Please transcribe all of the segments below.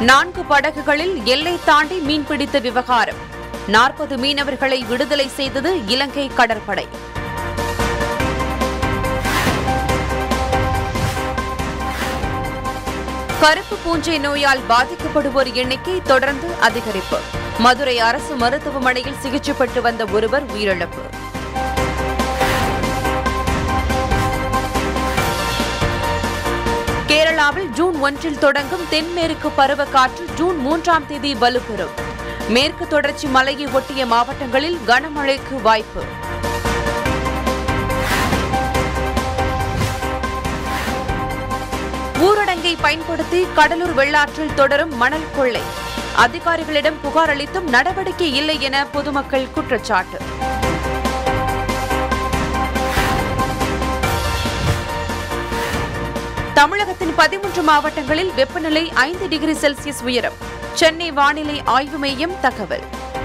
நான்கு படகுகளில் எல்லை தாண்டி மீன்பிடித்த விவகாரம் நாற்பது மீனவர்களை விடுதலை செய்தது இலங்கை கடற்படை கருப்பு பூஞ்சை நோயால் பாதிக்கப்படுவோர் எண்ணிக்கை தொடர்ந்து அதிகரிப்பு மதுரை அரசு மருத்துவமனையில் சிகிச்சை பெற்று வந்த ஒருவர் உயிரிழப்பு கேரளாவில் ஜூன் ஒன்றில் தொடங்கும் தென்மேற்கு பருவக்காற்று ஜூன் மூன்றாம் தேதி வலுப்பெறும் மேற்கு தொடர்ச்சி மலையை ஒட்டிய மாவட்டங்களில் கனமழைக்கு வாய்ப்பு ஊரடங்கை பயன்படுத்தி கடலூர் வெள்ளாற்றில் தொடரும் மணல் கொள்ளை அதிகாரிகளிடம் புகார் அளித்தும் நடவடிக்கை இல்லை என பொதுமக்கள் குற்றச்சாட்டு தமிழகத்தின் பதிமூன்று மாவட்டங்களில் வெப்பநிலை ஐந்து டிகிரி செல்சியஸ் உயரம் சென்னை வானிலை ஆய்வு மையம் தகவல்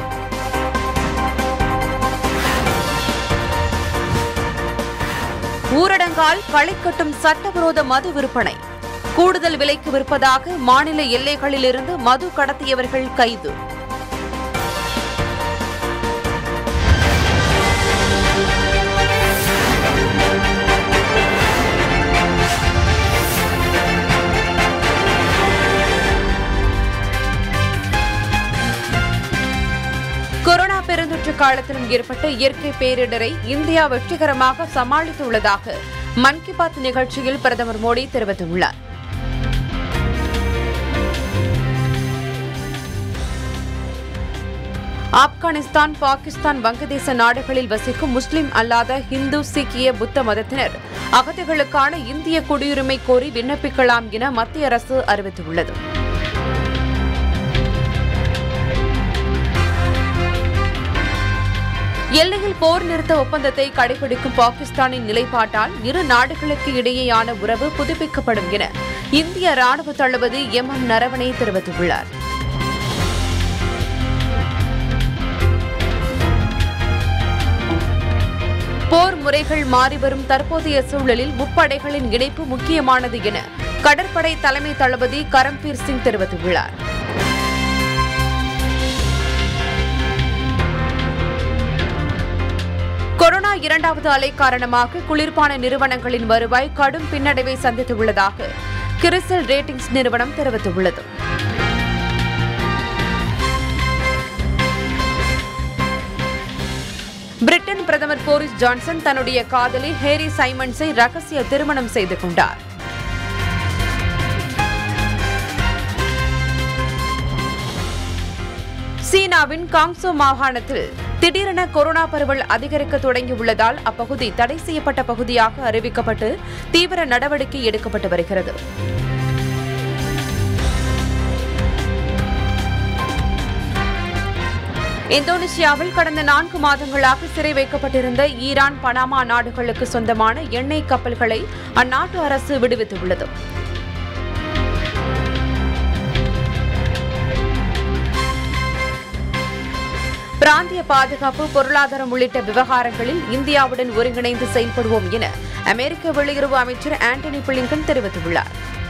ஊரடங்கால் களை கட்டும் சட்டவிரோத மது விற்பனை கூடுதல் விலைக்கு விற்பதாக மாநில எல்லைகளிலிருந்து மது கடத்தியவர்கள் கைது கொரோனா பெருந்தொற்று காலத்திலும் ஏற்பட்ட இயற்கை பேரிடரை இந்தியா வெற்றிகரமாக சமாளித்துள்ளதாக மன் கி பாத் நிகழ்ச்சியில் பிரதமர் மோடி தெரிவித்துள்ளார் ஆப்கானிஸ்தான் பாகிஸ்தான் வங்கதேச நாடுகளில் வசிக்கும் முஸ்லிம் அல்லாத இந்து சீக்கிய புத்த மதத்தினர் அகதிகளுக்கான இந்திய குடியுரிமை கோரி விண்ணப்பிக்கலாம் என மத்திய அரசு அறிவித்துள்ளது எல்லையில் போர் நிறுத்த ஒப்பந்தத்தை கடைபிடிக்கும் பாகிஸ்தானின் நிலைப்பாட்டால் இரு நாடுகளுக்கு இடையேயான உறவு புதுப்பிக்கப்படும் என இந்திய ராணுவ தளபதி எம் எம் நரவணே தெரிவித்துள்ளார் போர் முறைகள் மாறிவரும் தற்போதைய சூழலில் முப்படைகளின் இணைப்பு முக்கியமானது என கடற்படை தலைமை தளபதி கரம்பீர் சிங் தெரிவித்துள்ளார் கொரோனா இரண்டாவது அலை காரணமாக குளிர்பான நிறுவனங்களின் வருவாய் கடும் பின்னடைவை சந்தித்துள்ளதாக கிறிசல் ரேட்டிங்ஸ் நிறுவனம் தெரிவித்துள்ளது பிரிட்டன் பிரதமர் போரிஸ் ஜான்சன் தன்னுடைய காதலி ஹேரி சைமன்ஸை ரகசிய திருமணம் செய்து கொண்டார் சீனாவின் காங்சோ மாகாணத்தில் திடீரென கொரோனா பரவல் அதிகரிக்க தொடங்கியுள்ளதால் அப்பகுதி தடை செய்யப்பட்ட பகுதியாக அறிவிக்கப்பட்டு தீவிர நடவடிக்கை எடுக்கப்பட்டு வருகிறது இந்தோனேசியாவில் கடந்த நான்கு மாதங்களாக சிறை வைக்கப்பட்டிருந்த ஈரான் பனாமா நாடுகளுக்கு சொந்தமான எண்ணெய் கப்பல்களை அந்நாட்டு அரசு விடுவித்துள்ளது பிராந்திய பாதுகாப்பு பொருளாதாரம் உள்ளிட்ட விவகாரங்களில் இந்தியாவுடன் ஒருங்கிணைந்து செயல்படுவோம் என அமெரிக்க வெளியுறவு அமைச்சர் ஆண்டனி பிளிங்கன் தெரிவித்துள்ளார்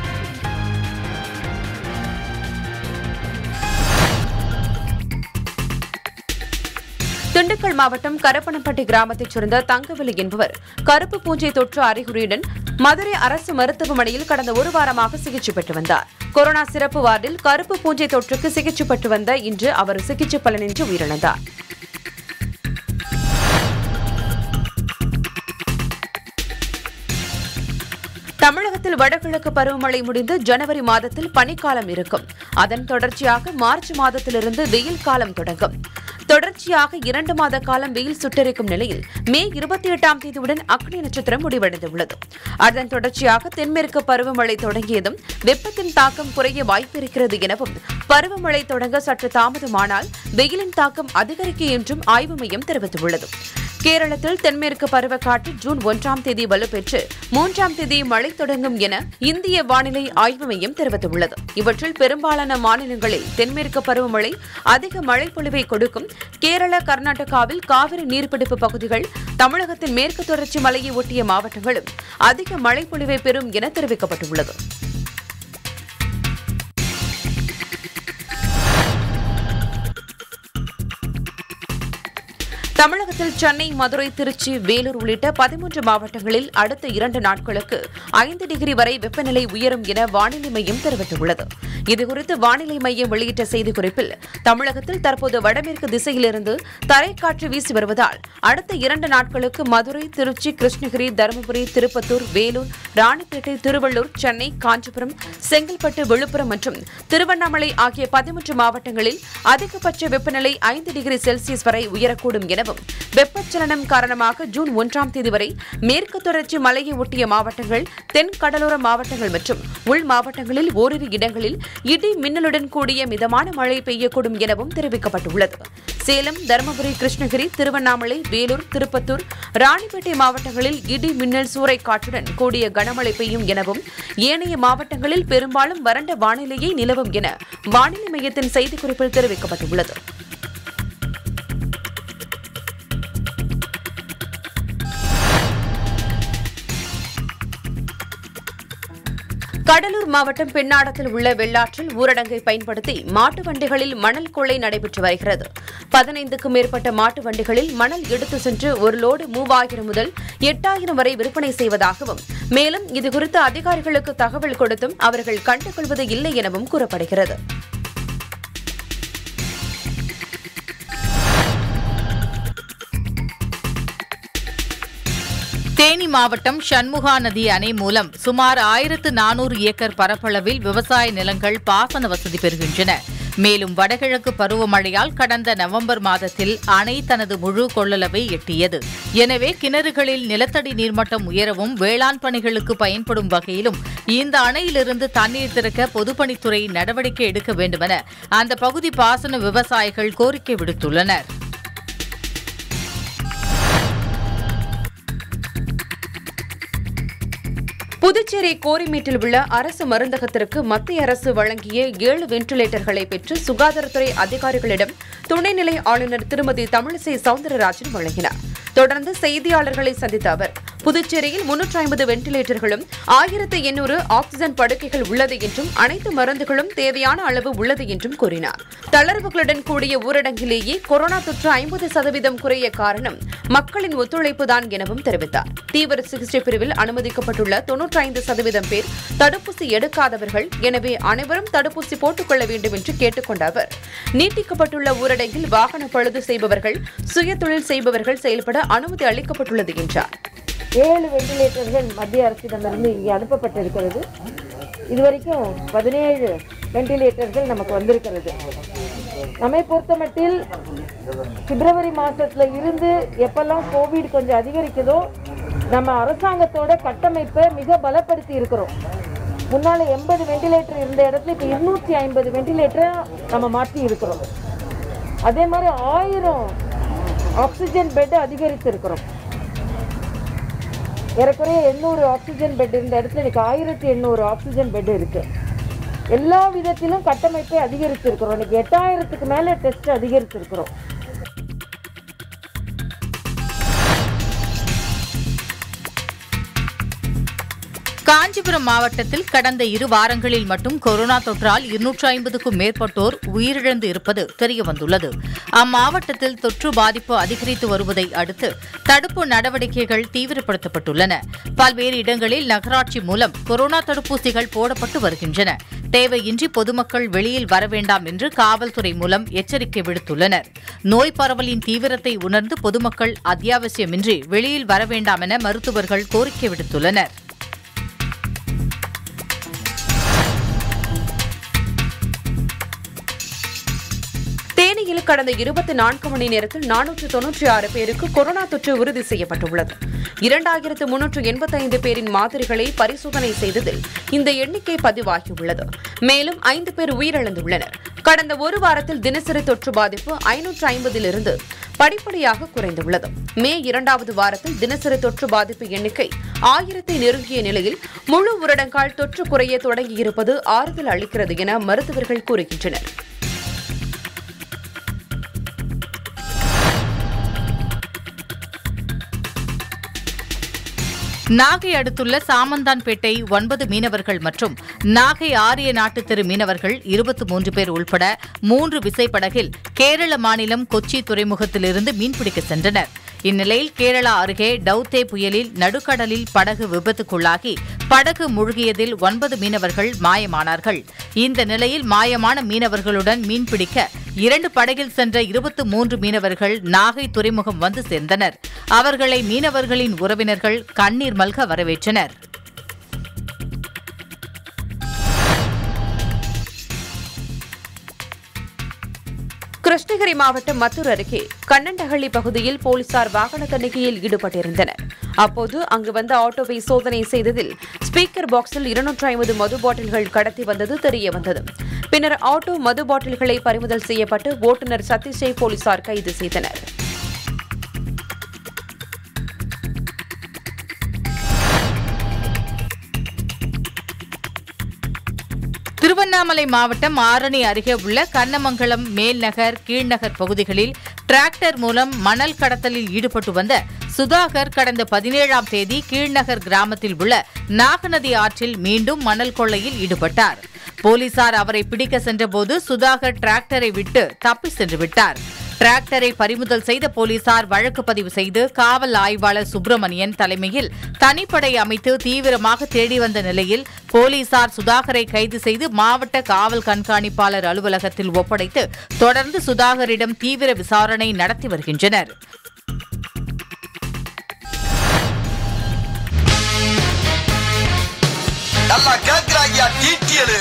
திண்டுக்கல் மாவட்டம் கரப்பனப்பட்டி கிராமத்தைச் சேர்ந்த தங்கவெளி என்பவர் கருப்பு பூஞ்சை தொற்று அறிகுறியுடன் மதுரை அரசு மருத்துவமனையில் கடந்த ஒரு வாரமாக சிகிச்சை பெற்று வந்தார் கொரோனா சிறப்பு வார்டில் கருப்பு பூஞ்சை தொற்றுக்கு சிகிச்சை பெற்று வந்த இன்று அவர் சிகிச்சை பலனின்றி உயிரிழந்தார் தமிழகத்தில் வடகிழக்கு பருவமழை முடிந்து ஜனவரி மாதத்தில் பனிக்காலம் இருக்கும் அதன் தொடர்ச்சியாக மார்ச் மாதத்திலிருந்து வெயில் காலம் தொடங்கும் தொடர்ச்சியாக இரண்டு மாத காலம் வெயில் சுட்டரிக்கும் நிலையில் மே இருபத்தி எட்டாம் தேதியுடன் அக்னி நட்சத்திரம் முடிவடைந்துள்ளது அதன் தொடர்ச்சியாக தென்மேற்கு பருவமழை தொடங்கியதும் வெப்பத்தின் தாக்கம் குறைய வாய்ப்பிருக்கிறது எனவும் பருவமழை தொடங்க சற்று தாமதமானால் வெயிலின் தாக்கம் அதிகரிக்கும் என்றும் ஆய்வு மையம் தெரிவித்துள்ளது கேரளத்தில் தென்மேற்கு பருவக்காற்று ஜூன் ஒன்றாம் தேதி வலுப்பெற்று மூன்றாம் தேதி மழை தொடங்கும் என இந்திய வானிலை ஆய்வு மையம் தெரிவித்துள்ளது இவற்றில் பெரும்பாலான மாநிலங்களில் தென்மேற்கு பருவமழை அதிக மழை பொழிவை கொடுக்கும் கேரள கர்நாடகாவில் காவிரி நீர்பிடிப்பு பகுதிகள் தமிழகத்தின் மேற்கு தொடர்ச்சி மலையை ஒட்டிய மாவட்டங்களும் அதிக மழை பொழிவை பெறும் என தெரிவிக்கப்பட்டுள்ளது தமிழகத்தில் சென்னை மதுரை திருச்சி வேலூர் உள்ளிட்ட பதிமூன்று மாவட்டங்களில் அடுத்த இரண்டு நாட்களுக்கு ஐந்து டிகிரி வரை வெப்பநிலை உயரும் என வானிலை மையம் தெரிவித்துள்ளது இதுகுறித்து வானிலை மையம் வெளியிட்ட செய்திக்குறிப்பில் தமிழகத்தில் தற்போது வடமேற்கு திசையிலிருந்து தரைக்காற்று வீசி வருவதால் அடுத்த இரண்டு நாட்களுக்கு மதுரை திருச்சி கிருஷ்ணகிரி தருமபுரி திருப்பத்தூர் வேலூர் ராணிப்பேட்டை திருவள்ளூர் சென்னை காஞ்சிபுரம் செங்கல்பட்டு விழுப்புரம் மற்றும் திருவண்ணாமலை ஆகிய பதிமூன்று மாவட்டங்களில் அதிகபட்ச வெப்பநிலை ஐந்து டிகிரி செல்சியஸ் வரை உயரக்கூடும் எனவும் வெப்பச்சலனம் காரணமாக ஜூன் ஒன்றாம் தேதி வரை மேற்கு தொடர்ச்சி மலையை ஒட்டிய மாவட்டங்கள் தென் கடலோர மாவட்டங்கள் மற்றும் உள் மாவட்டங்களில் ஓரிரு இடங்களில் இடி மின்னலுடன் கூடிய மிதமான மழை பெய்யக்கூடும் எனவும் தெரிவிக்கப்பட்டுள்ளது சேலம் தருமபுரி கிருஷ்ணகிரி திருவண்ணாமலை வேலூர் திருப்பத்தூர் ராணிப்பேட்டை மாவட்டங்களில் இடி மின்னல் சூறை காற்றுடன் கூடிய கனமழை பெய்யும் எனவும் ஏனைய மாவட்டங்களில் பெரும்பாலும் வறண்ட வானிலையே நிலவும் என வானிலை மையத்தின் செய்திக்குறிப்பில் தெரிவிக்கப்பட்டுள்ளது கடலூர் மாவட்டம் பெண்ணாடத்தில் உள்ள வெள்ளாற்றில் ஊரடங்கை பயன்படுத்தி மாட்டு வண்டிகளில் மணல் கொள்ளை நடைபெற்று வருகிறது பதினைந்துக்கும் மேற்பட்ட மாட்டு வண்டிகளில் மணல் எடுத்து சென்று ஒரு லோடு மூவாயிரம் முதல் எட்டாயிரம் வரை விற்பனை செய்வதாகவும் மேலும் இதுகுறித்து அதிகாரிகளுக்கு தகவல் கொடுத்தும் அவர்கள் கண்டுகொள்வது இல்லை எனவும் கூறப்படுகிறது தேனி மாவட்டம் சண்முகா நதி அணை மூலம் சுமார் ஆயிரத்து நானூறு ஏக்கர் பரப்பளவில் விவசாய நிலங்கள் பாசன வசதி பெறுகின்றன மேலும் வடகிழக்கு பருவமழையால் கடந்த நவம்பர் மாதத்தில் அணை தனது முழு கொள்ளளவை எட்டியது எனவே கிணறுகளில் நிலத்தடி நீர்மட்டம் உயரவும் வேளாண் பணிகளுக்கு பயன்படும் வகையிலும் இந்த அணையிலிருந்து தண்ணீர் திறக்க பொதுப்பணித்துறை நடவடிக்கை எடுக்க வேண்டுமென அந்த பகுதி பாசன விவசாயிகள் கோரிக்கை விடுத்துள்ளனர் புதுச்சேரி கோரிமேட்டில் உள்ள அரசு மருந்தகத்திற்கு மத்திய அரசு வழங்கிய ஏழு வென்டிலேட்டர்களை பெற்று சுகாதாரத்துறை அதிகாரிகளிடம் துணைநிலை ஆளுநர் திருமதி தமிழிசை சவுந்தரராஜன் வழங்கினார் தொடர்ந்து செய்தியாளர்களை சந்தித்த அவர் புதுச்சேரியில் முன்னூற்றி ஐம்பது வென்டிலேட்டர்களும் ஆயிரத்து எண்ணூறு ஆக்ஸிஜன் படுக்கைகள் உள்ளது என்றும் அனைத்து மருந்துகளும் தேவையான அளவு உள்ளது என்றும் கூறினார் தளர்வுகளுடன் கூடிய ஊரடங்கிலேயே கொரோனா தொற்று ஐம்பது சதவீதம் குறைய காரணம் மக்களின் ஒத்துழைப்புதான் எனவும் தெரிவித்தார் தீவிர சிகிச்சை பிரிவில் அனுமதிக்கப்பட்டுள்ள தொன்னூற்றி ஐந்து சதவீதம் பேர் தடுப்பூசி எடுக்காதவர்கள் எனவே அனைவரும் தடுப்பூசி போட்டுக் கொள்ள வேண்டும் என்று கேட்டுக்கொண்ட அவர் நீட்டிக்கப்பட்டுள்ள ஊரடங்கில் வாகன பழுது செய்பவர்கள் சுயதொழில் செய்பவர்கள் செயல்பட அனுமதி அளிக்கப்பட்டுள்ளது என்றார் ஏழு வெண்டிலேட்டர்கள் மத்திய அரசிடமிருந்து இங்கே அனுப்பப்பட்டிருக்கிறது இதுவரைக்கும் பதினேழு வெண்டிலேட்டர்கள் நமக்கு வந்திருக்கிறது நம்மை பொறுத்தமட்டில் பிப்ரவரி மாசத்துல இருந்து எப்பெல்லாம் கோவிட் கொஞ்சம் அதிகரிக்குதோ நம்ம அரசாங்கத்தோட கட்டமைப்பை மிக பலப்படுத்தி இருக்கிறோம் முன்னால எண்பது வெண்டிலேட்டர் இருந்த இடத்துல இப்போ இருநூற்றி ஐம்பது வெண்டிலேட்டரை நம்ம மாற்றி இருக்கிறோம் அதே மாதிரி ஆயிரம் ஆக்சிஜன் பெட் அதிகரித்து இருக்கிறோம் ஏறக்குறைய எண்ணூறு ஆக்சிஜன் பெட் இருந்த இடத்துல இன்னைக்கு ஆயிரத்தி எண்ணூறு ஆக்சிஜன் பெட் இருக்கு எல்லா விதத்திலும் கட்டமைப்பை அதிகரித்திருக்கிறோம் இன்னைக்கு எட்டாயிரத்துக்கு மேல டெஸ்ட் அதிகரித்திருக்கிறோம் காஞ்சிபுரம் மாவட்டத்தில் கடந்த இரு வாரங்களில் மட்டும் கொரோனா தொற்றால் இருநூற்று ஐம்பதுக்கும் மேற்பட்டோர் உயிரிழந்து இருப்பது தெரியவந்துள்ளது அம்மாவட்டத்தில் தொற்று பாதிப்பு அதிகரித்து வருவதை அடுத்து தடுப்பு நடவடிக்கைகள் தீவிரப்படுத்தப்பட்டுள்ளன பல்வேறு இடங்களில் நகராட்சி மூலம் கொரோனா தடுப்பூசிகள் போடப்பட்டு வருகின்றன தேவையின்றி பொதுமக்கள் வெளியில் வர வேண்டாம் என்று காவல்துறை மூலம் எச்சரிக்கை விடுத்துள்ளனர் நோய் பரவலின் தீவிரத்தை உணர்ந்து பொதுமக்கள் அத்தியாவசியமின்றி வெளியில் வர வேண்டாம் என மருத்துவர்கள் கோரிக்கை விடுத்துள்ளனர் தேனியில் கடந்த இருபத்தி நான்கு மணி நேரத்தில் நானூற்று தொன்னூற்றி ஆறு பேருக்கு கொரோனா தொற்று உறுதி செய்யப்பட்டுள்ளது இரண்டாயிரத்து முன்னூற்று எண்பத்தைந்து பேரின் மாதிரிகளை பரிசோதனை செய்ததில் இந்த எண்ணிக்கை பதிவாகியுள்ளது மேலும் ஐந்து பேர் உயிரிழந்துள்ளனர் கடந்த ஒரு வாரத்தில் தினசரி தொற்று பாதிப்பு ஐநூற்று ஐம்பதிலிருந்து படிப்படியாக குறைந்துள்ளது மே இரண்டாவது வாரத்தில் தினசரி தொற்று பாதிப்பு எண்ணிக்கை ஆயிரத்தை நெருங்கிய நிலையில் முழு ஊரடங்கால் தொற்று குறைய தொடங்கியிருப்பது ஆறுதல் அளிக்கிறது என மருத்துவர்கள் கூறுகின்றனர் நாகை அடுத்துள்ள சாமந்தான்பேட்டை ஒன்பது மீனவர்கள் மற்றும் நாகை ஆரிய நாட்டு தெரு மீனவர்கள் இருபத்தி மூன்று பேர் உள்பட மூன்று விசைப்படகில் கேரள மாநிலம் கொச்சி துறைமுகத்திலிருந்து மீன்பிடிக்க சென்றனர் இந்நிலையில் கேரளா அருகே டவுத்தே புயலில் நடுக்கடலில் படகு விபத்துக்குள்ளாகி படகு முழுகியதில் ஒன்பது மீனவர்கள் மாயமானார்கள் இந்த நிலையில் மாயமான மீனவர்களுடன் மீன்பிடிக்க இரண்டு படகில் சென்ற இருபத்து மூன்று மீனவர்கள் நாகை துறைமுகம் வந்து சேர்ந்தனர் அவர்களை மீனவர்களின் உறவினர்கள் கண்ணீர் மல்க வரவேற்றனர் கிருஷ்ணகிரி மாவட்டம் மத்தூர் அருகே கண்ணண்டஹள்ளி பகுதியில் போலீசார் வாகன தணிக்கையில் ஈடுபட்டிருந்தனர் அப்போது அங்கு வந்த ஆட்டோவை சோதனை செய்ததில் ஸ்பீக்கர் பாக்ஸில் இருநூற்றி ஐம்பது மது பாட்டில்கள் கடத்தி வந்தது தெரியவந்தது பின்னர் ஆட்டோ மது பாட்டில்களை பறிமுதல் செய்யப்பட்டு ஓட்டுநர் சதீஷை போலீசார் கைது செய்தனர் திருவண்ணாமலை மாவட்டம் ஆரணி அருகே உள்ள கண்ணமங்கலம் மேல்நகர் கீழ்நகர் பகுதிகளில் டிராக்டர் மூலம் மணல் கடத்தலில் ஈடுபட்டு வந்த சுதாகர் கடந்த பதினேழாம் தேதி கீழ்நகர் கிராமத்தில் உள்ள நாகநதி ஆற்றில் மீண்டும் மணல் கொள்ளையில் ஈடுபட்டார் போலீசார் அவரை பிடிக்க சென்றபோது சுதாகர் டிராக்டரை விட்டு தப்பி சென்று விட்டார் டிராக்டரை பறிமுதல் செய்த போலீசார் வழக்கு பதிவு செய்து காவல் ஆய்வாளர் சுப்பிரமணியன் தலைமையில் தனிப்படை அமைத்து தீவிரமாக தேடி வந்த நிலையில் போலீசார் சுதாகரை கைது செய்து மாவட்ட காவல் கண்காணிப்பாளர் அலுவலகத்தில் ஒப்படைத்து தொடர்ந்து சுதாகரிடம் தீவிர விசாரணை நடத்தி வருகின்றனர் நல்லா கேக்குறாங்கயா டீட்டியலு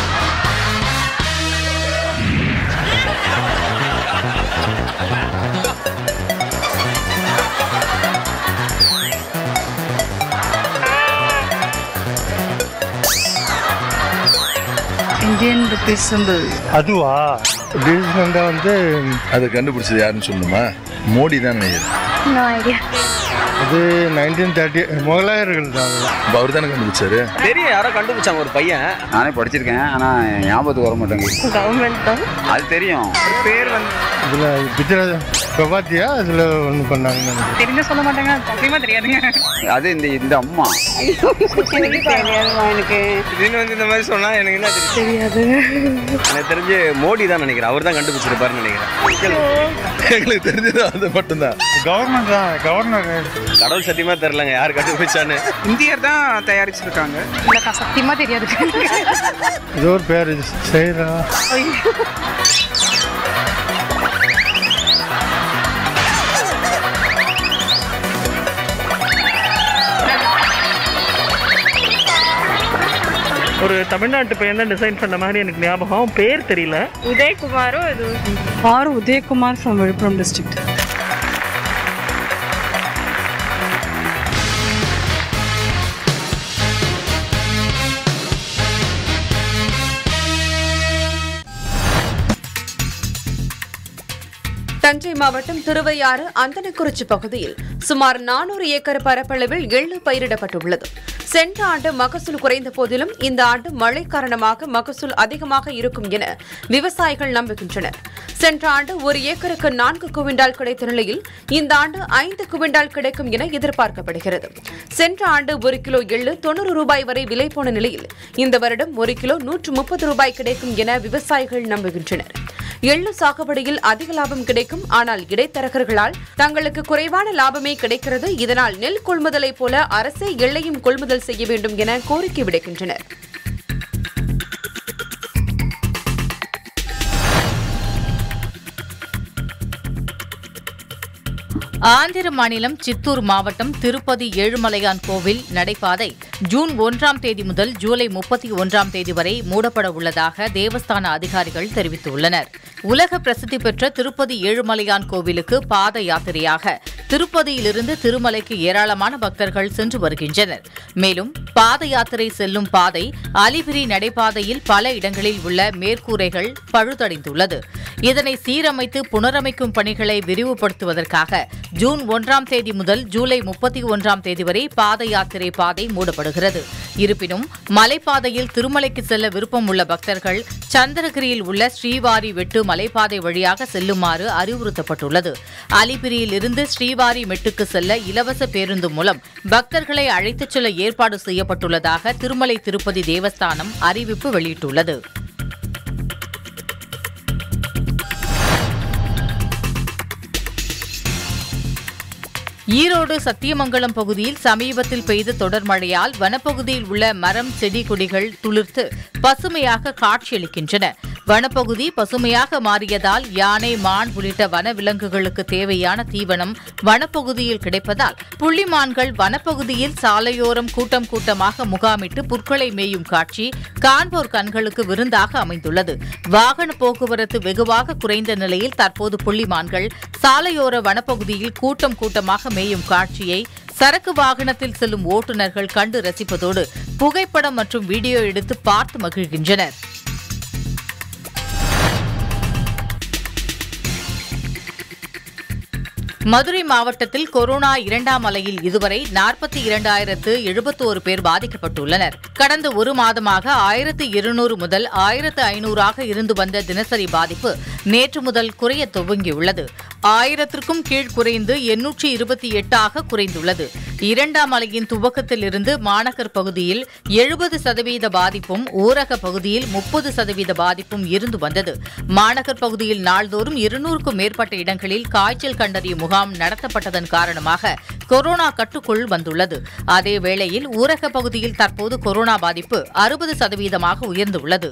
இந்தியன் ருபீஸ் சிம்பிள் அதுவா ரீசெண்டாக வந்து அதை கண்டுபிடிச்சது யாருன்னு சொல்லணுமா மோடி தான் நினைக்கிறேன் நோ ஐடியா அது நைன்டீன் தேர்ட்டி முகலாயர்கள் தான் அதெல்லாம். அப்ப அவர் தானே கண்டுபிடிச்சாரு தெரியும் யாரோ கண்டுபிடிச்சாங்க ஒரு பையன் நானே படிச்சிருக்கேன் ஆனால் ஞாபகத்துக்கு வர மாட்டேங்குது கவர்மெண்ட் தான் அது தெரியும் பேர் வந்து இதுல குஜராத் பிரபாத்தியா அதில் ஒன்று பண்ணாங்கன்னு நினைக்கிறேன். தெரிஞ்ச சொல்ல மாட்டாங்க சத்தியமா தெரியாதுங்க அது இந்த இந்த அம்மா தெரியாதுமா எனக்கு திடீர்னு வந்து இந்த மாதிரி சொன்னா எனக்கு என்ன தெரியும் தெரியாது எனக்கு தெரிஞ்சு மோடி தான் நினைக்கிறேன் அவர் தான் கண்டுபிடிச்சிருப்பாருன்னு நினைக்கிறேன் எங்களுக்கு தெரிஞ்சது அது மட்டும்தான் கவர்மெண்ட் தான் கவர்னர் கடவுள் சத்தியமா தெரிலங்க யார் கண்டுபிடிச்சான்னு இந்தியர் தான் தயாரிச்சிருக்காங்க இல்லக்கா சத்தியமா தெரியாது இது ஒரு பேர் செய்கிறா ஒரு தமிழ்நாட்டு பையன் தான் டிசைன் பண்ண மாதிரி எனக்கு ஞாபகம் பேர் தெரியல உதயகுமாரோ இது R Udhayakumar from Villupuram district Thanjai மாவட்டம் திருவையாறு அந்தனக்குறிச்சி பகுதியில் சுமார் நானூறு ஏக்கர் பரப்பளவில் எள்ளு பயிரிடப்பட்டுள்ளது சென்ற ஆண்டு மகசூல் குறைந்த போதிலும் இந்த ஆண்டு மழை காரணமாக மகசூல் அதிகமாக இருக்கும் என விவசாயிகள் நம்புகின்றனர் சென்ற ஆண்டு ஒரு ஏக்கருக்கு நான்கு குவிண்டால் கிடைத்த நிலையில் இந்த ஆண்டு ஐந்து குவிண்டால் கிடைக்கும் என எதிர்பார்க்கப்படுகிறது சென்ற ஆண்டு ஒரு கிலோ எள்ளு தொண்ணூறு ரூபாய் வரை விலை போன நிலையில் இந்த வருடம் ஒரு கிலோ நூற்று முப்பது ரூபாய் கிடைக்கும் என விவசாயிகள் நம்புகின்றனர் எள்ளு சாகுபடியில் அதிக லாபம் கிடைக்கும் ஆனால் இடைத்தரகர்களால் தங்களுக்கு குறைவான லாபமே கிடைக்கிறது இதனால் நெல் கொள்முதலை போல அரசே எள்ளையும் கொள்முதல் செய்ய வேண்டும் என கோரிக்கை விடுக்கின்றனர் ஆந்திர மாநிலம் சித்தூர் மாவட்டம் திருப்பதி ஏழுமலையான் கோவில் நடைபாதை ஜூன் ஒன்றாம் தேதி முதல் ஜூலை முப்பத்தி ஒன்றாம் தேதி வரை மூடப்பட உள்ளதாக தேவஸ்தான அதிகாரிகள் தெரிவித்துள்ளனர் உலக பிரசித்தி பெற்ற திருப்பதி ஏழுமலையான் கோவிலுக்கு பாத யாத்திரையாக திருப்பதியிலிருந்து திருமலைக்கு ஏராளமான பக்தர்கள் சென்று வருகின்றனர் மேலும் பாத யாத்திரை செல்லும் பாதை அலிபிரி நடைபாதையில் பல இடங்களில் உள்ள மேற்கூரைகள் பழுதடைந்துள்ளது இதனை சீரமைத்து புனரமைக்கும் பணிகளை விரிவுபடுத்துவதற்காக ஜூன் ஒன்றாம் தேதி முதல் ஜூலை முப்பத்தி ஒன்றாம் தேதி வரை பாத யாத்திரை பாதை மூடப்படுகிறது இருப்பினும் மலைப்பாதையில் திருமலைக்கு செல்ல விருப்பம் உள்ள பக்தர்கள் சந்திரகிரியில் உள்ள ஸ்ரீவாரி வெட்டு மலைப்பாதை வழியாக செல்லுமாறு அறிவுறுத்தப்பட்டுள்ளது அலிபிரியில் இருந்து ஸ்ரீவாரி மெட்டுக்கு செல்ல இலவச பேருந்து மூலம் பக்தர்களை அழைத்துச் செல்ல ஏற்பாடு செய்யப்பட்டுள்ளதாக திருமலை திருப்பதி தேவஸ்தானம் அறிவிப்பு வெளியிட்டுள்ளது ஈரோடு சத்தியமங்கலம் பகுதியில் சமீபத்தில் பெய்த தொடர் மழையால் வனப்பகுதியில் உள்ள மரம் செடி கொடிகள் துளிர்த்து பசுமையாக காட்சியளிக்கின்றன வனப்பகுதி பசுமையாக மாறியதால் யானை மான் உள்ளிட்ட வனவிலங்குகளுக்கு தேவையான தீவனம் வனப்பகுதியில் கிடைப்பதால் புள்ளிமான்கள் வனப்பகுதியில் சாலையோரம் கூட்டம் கூட்டமாக முகாமிட்டு புற்களை மேயும் காட்சி காண்போர் கண்களுக்கு விருந்தாக அமைந்துள்ளது வாகன போக்குவரத்து வெகுவாக குறைந்த நிலையில் தற்போது புள்ளிமான்கள் சாலையோர வனப்பகுதியில் கூட்டம் கூட்டமாக மேயும் காட்சியை சரக்கு வாகனத்தில் செல்லும் ஓட்டுநர்கள் கண்டு ரசிப்பதோடு புகைப்படம் மற்றும் வீடியோ எடுத்து பார்த்து மகிழ்கின்றனர் மதுரை மாவட்டத்தில் கொரோனா இரண்டாம் அலையில் இதுவரை நாற்பத்தி இரண்டாயிரத்து எழுபத்தோரு பேர் பாதிக்கப்பட்டுள்ளனர் கடந்த ஒரு மாதமாக ஆயிரத்து இருநூறு முதல் ஆயிரத்து ஐநூறாக இருந்து வந்த தினசரி பாதிப்பு நேற்று முதல் குறைய துவங்கியுள்ளது ஆயிரத்திற்கும் கீழ் குறைந்து எண்ணூற்றி இருபத்தி எட்டாக குறைந்துள்ளது இரண்டாம் அலையின் துவக்கத்தில் இருந்து மாநகர் பகுதியில் எழுபது சதவீத பாதிப்பும் ஊரக பகுதியில் முப்பது சதவீத பாதிப்பும் இருந்து வந்தது மாநகர் பகுதியில் நாள்தோறும் இருநூறுக்கும் மேற்பட்ட இடங்களில் காய்ச்சல் கண்டறியும் முகாம் நடத்தப்பட்டதன் காரணமாக கொரோனா கட்டுக்குள் வந்துள்ளது அதே வேளையில் ஊரக பகுதியில் தற்போது கொரோனா பாதிப்பு அறுபது சதவீதமாக உயர்ந்துள்ளது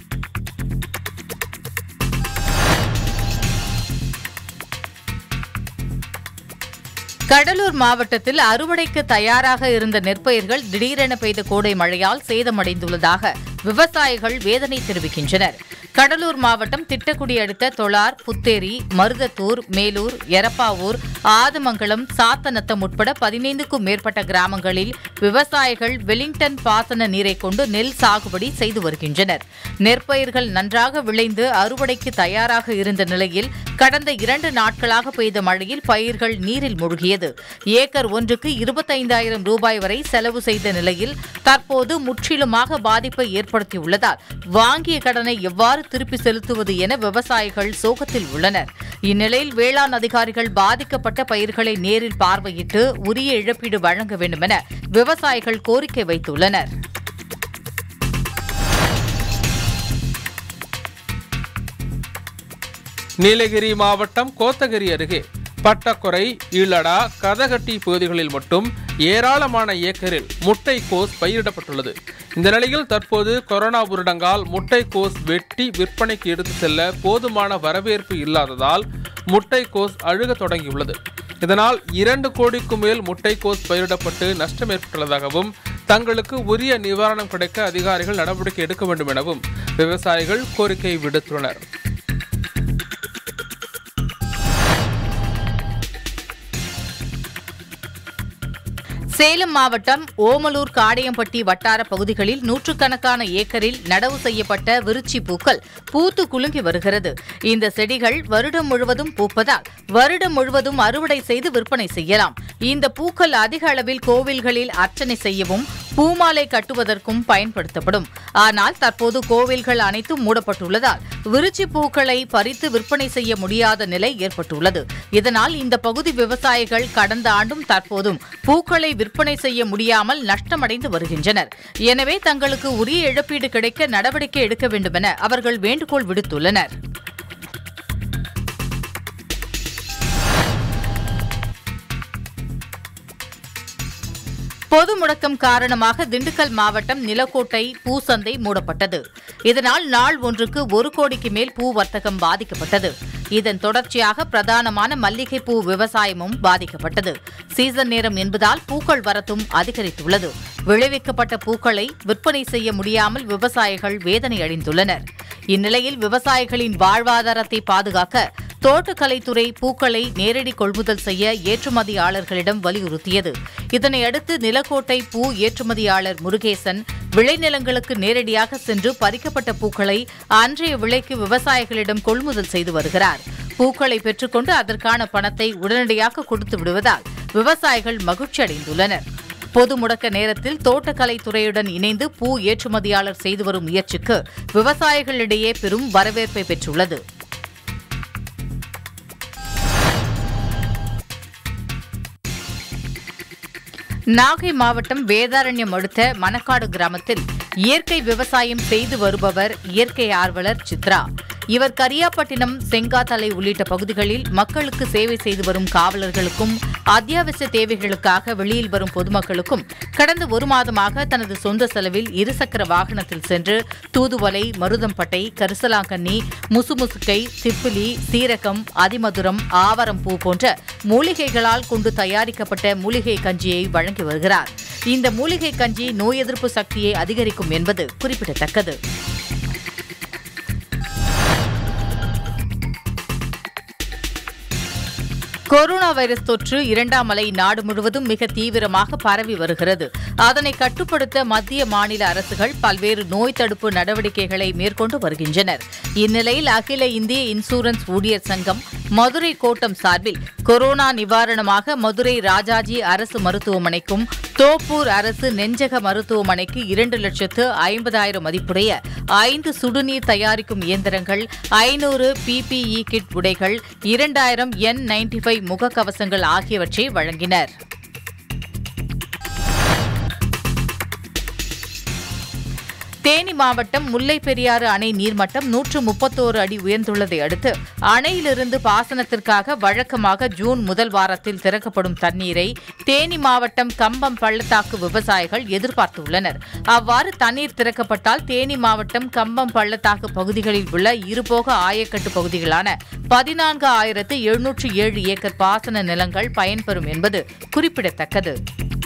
கடலூர் மாவட்டத்தில் அறுவடைக்கு தயாராக இருந்த நெற்பயிர்கள் திடீரென பெய்த கோடை மழையால் சேதமடைந்துள்ளதாக விவசாயிகள் வேதனை தெரிவிக்கின்றனர் கடலூர் மாவட்டம் திட்டக்குடி அடுத்த தொளார் புத்தேரி மருதத்தூர் மேலூர் எரப்பாவூர் ஆதமங்கலம் சாத்தநத்தம் உட்பட பதினைந்துக்கும் மேற்பட்ட கிராமங்களில் விவசாயிகள் வெலிங்டன் பாசன நீரை கொண்டு நெல் சாகுபடி செய்து வருகின்றனர் நெற்பயிர்கள் நன்றாக விளைந்து அறுவடைக்கு தயாராக இருந்த நிலையில் கடந்த இரண்டு நாட்களாக பெய்த மழையில் பயிர்கள் நீரில் மூழ்கியது ஏக்கர் ஒன்றுக்கு இருபத்தைந்தாயிரம் ரூபாய் வரை செலவு செய்த நிலையில் தற்போது முற்றிலுமாக பாதிப்பை ஏற்படுத்தியுள்ளதால் வாங்கிய கடனை எவ்வாறு திருப்பி செலுத்துவது என விவசாயிகள் சோகத்தில் உள்ளனர் இந்நிலையில் வேளாண் அதிகாரிகள் பாதிக்கப்பட்ட பயிர்களை நேரில் பார்வையிட்டு உரிய இழப்பீடு வழங்க வேண்டும் என விவசாயிகள் கோரிக்கை வைத்துள்ளனர் நீலகிரி மாவட்டம் கோத்தகிரி அருகே பட்டக்குறை ஈழடா கதகட்டி பகுதிகளில் மட்டும் ஏராளமான ஏக்கரில் முட்டைக்கோஸ் பயிரிடப்பட்டுள்ளது இந்த நிலையில் தற்போது கொரோனா ஊரடங்கால் முட்டைக்கோஸ் வெட்டி விற்பனைக்கு எடுத்து செல்ல போதுமான வரவேற்பு இல்லாததால் முட்டைக்கோஸ் அழுக தொடங்கியுள்ளது இதனால் இரண்டு கோடிக்கும் மேல் முட்டைக்கோஸ் பயிரிடப்பட்டு நஷ்டம் ஏற்பட்டுள்ளதாகவும் தங்களுக்கு உரிய நிவாரணம் கிடைக்க அதிகாரிகள் நடவடிக்கை எடுக்க வேண்டும் எனவும் விவசாயிகள் கோரிக்கை விடுத்துள்ளனர் சேலம் மாவட்டம் ஓமலூர் காடையம்பட்டி வட்டார பகுதிகளில் நூற்றுக்கணக்கான ஏக்கரில் நடவு செய்யப்பட்ட விருச்சி பூக்கள் பூத்து குலுங்கி வருகிறது இந்த செடிகள் வருடம் முழுவதும் பூப்பதால் வருடம் முழுவதும் அறுவடை செய்து விற்பனை செய்யலாம் இந்த பூக்கள் அதிக அளவில் கோவில்களில் அர்ச்சனை செய்யவும் பூமாலை கட்டுவதற்கும் பயன்படுத்தப்படும் ஆனால் தற்போது கோவில்கள் அனைத்தும் மூடப்பட்டுள்ளதால் விருச்சி பூக்களை பறித்து விற்பனை செய்ய முடியாத நிலை ஏற்பட்டுள்ளது இதனால் இந்த பகுதி விவசாயிகள் கடந்த ஆண்டும் தற்போதும் பூக்களை விற்பனை செய்ய முடியாமல் நஷ்டமடைந்து வருகின்றனர் எனவே தங்களுக்கு உரிய இழப்பீடு கிடைக்க நடவடிக்கை எடுக்க வேண்டும் என அவர்கள் வேண்டுகோள் விடுத்துள்ளனர் பொது முடக்கம் காரணமாக திண்டுக்கல் மாவட்டம் நிலக்கோட்டை பூசந்தை மூடப்பட்டது இதனால் நாள் ஒன்றுக்கு ஒரு கோடிக்கு மேல் பூ வர்த்தகம் பாதிக்கப்பட்டது இதன் தொடர்ச்சியாக பிரதானமான மல்லிகை பூ விவசாயமும் பாதிக்கப்பட்டது சீசன் நேரம் என்பதால் பூக்கள் வரத்தும் அதிகரித்துள்ளது விளைவிக்கப்பட்ட பூக்களை விற்பனை செய்ய முடியாமல் விவசாயிகள் வேதனை அடைந்துள்ளனர் இந்நிலையில் விவசாயிகளின் வாழ்வாதாரத்தை பாதுகாக்க தோட்டக்கலைத்துறை பூக்களை நேரடி கொள்முதல் செய்ய ஏற்றுமதியாளர்களிடம் வலியுறுத்தியது இதனையடுத்து நிலக்கோட்டை பூ ஏற்றுமதியாளர் முருகேசன் விளைநிலங்களுக்கு நேரடியாக சென்று பறிக்கப்பட்ட பூக்களை அன்றைய விலைக்கு விவசாயிகளிடம் கொள்முதல் செய்து வருகிறார் பூக்களை பெற்றுக்கொண்டு அதற்கான பணத்தை உடனடியாக கொடுத்து விடுவதால் விவசாயிகள் மகிழ்ச்சி அடைந்துள்ளனர் பொது முடக்க நேரத்தில் தோட்டக்கலை துறையுடன் இணைந்து பூ ஏற்றுமதியாளர் செய்து வரும் முயற்சிக்கு விவசாயிகளிடையே பெரும் வரவேற்பை பெற்றுள்ளது நாகை மாவட்டம் வேதாரண்யம் அடுத்த மணக்காடு கிராமத்தில் இயற்கை விவசாயம் செய்து வருபவர் இயற்கை ஆர்வலர் சித்ரா இவர் கரியாப்பட்டினம் செங்காத்தலை உள்ளிட்ட பகுதிகளில் மக்களுக்கு சேவை செய்து வரும் காவலர்களுக்கும் அத்தியாவசிய தேவைகளுக்காக வெளியில் வரும் பொதுமக்களுக்கும் கடந்த ஒரு மாதமாக தனது சொந்த செலவில் இருசக்கர வாகனத்தில் சென்று தூதுவளை மருதம்பட்டை கரிசலாங்கண்ணி முசுமுசுக்கை திப்பிலி சீரகம் அதிமதுரம் ஆவரம் பூ போன்ற மூலிகைகளால் கொண்டு தயாரிக்கப்பட்ட மூலிகை கஞ்சியை வழங்கி வருகிறார் இந்த மூலிகை கஞ்சி நோய் எதிர்ப்பு சக்தியை அதிகரிக்கும் என்பது குறிப்பிடத்தக்கது கொரோனா வைரஸ் தொற்று இரண்டாம் அலை நாடு முழுவதும் மிக தீவிரமாக பரவி வருகிறது அதனை கட்டுப்படுத்த மத்திய மாநில அரசுகள் பல்வேறு நோய் தடுப்பு நடவடிக்கைகளை மேற்கொண்டு வருகின்றனர் இந்நிலையில் அகில இந்திய இன்சூரன்ஸ் ஊழியர் சங்கம் மதுரை கோட்டம் சார்பில் கொரோனா நிவாரணமாக மதுரை ராஜாஜி அரசு மருத்துவமனைக்கும் தோப்பூர் அரசு நெஞ்சக மருத்துவமனைக்கு இரண்டு லட்சத்து ஐம்பதாயிரம் மதிப்புடைய ஐந்து சுடுநீர் தயாரிக்கும் இயந்திரங்கள் ஐநூறு பிபிஇ கிட் உடைகள் இரண்டாயிரம் என் நைன்டி ஃபைவ் முகக்கவசங்கள் ஆகியவற்றை வழங்கினர் தேனி மாவட்டம் முல்லை பெரியாறு அணை நீர்மட்டம் நூற்று முப்பத்தோரு அடி உயர்ந்துள்ளதை அடுத்து அணையிலிருந்து பாசனத்திற்காக வழக்கமாக ஜூன் முதல் வாரத்தில் திறக்கப்படும் தண்ணீரை தேனி மாவட்டம் கம்பம் பள்ளத்தாக்கு விவசாயிகள் எதிர்பார்த்துள்ளனர் அவ்வாறு தண்ணீர் திறக்கப்பட்டால் தேனி மாவட்டம் கம்பம் பள்ளத்தாக்கு பகுதிகளில் உள்ள இருபோக ஆயக்கட்டு பகுதிகளான பதினான்கு ஆயிரத்து எழுநூற்று ஏழு ஏக்கர் பாசன நிலங்கள் பயன்பெறும் என்பது குறிப்பிடத்தக்கது